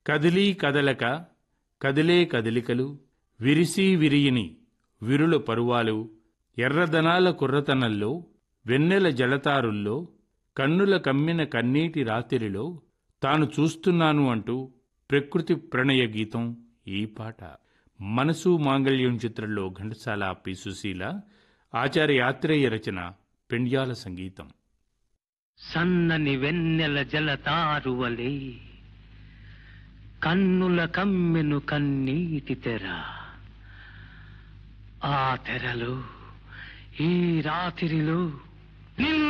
కదిలీ కదలక కదిలే కదలికలు విరిసి విరియిని విరుల పరువాలు ఎర్రదనాల కుర్రతనంలో వెన్నెల జలతారుల్లో కన్నుల కమ్మిన కన్నీటి రాత్రిలో తాను చూస్తున్నాను అంటూ ప్రకృతి ప్రణయ గీతం ఈ పాట మనసు మాంగళ్యం చిత్రంలో ఘంటసాల పి సుశీల ఆచార్య యాత్రేయ రచన పెండ్యాల సంగీతం సన్నని వెన్నెల జలతారువలే కన్నుల కమ్మెను కన్నీటి తెర ఆ తెరలో ఈ రాత్రిలో నిన్ను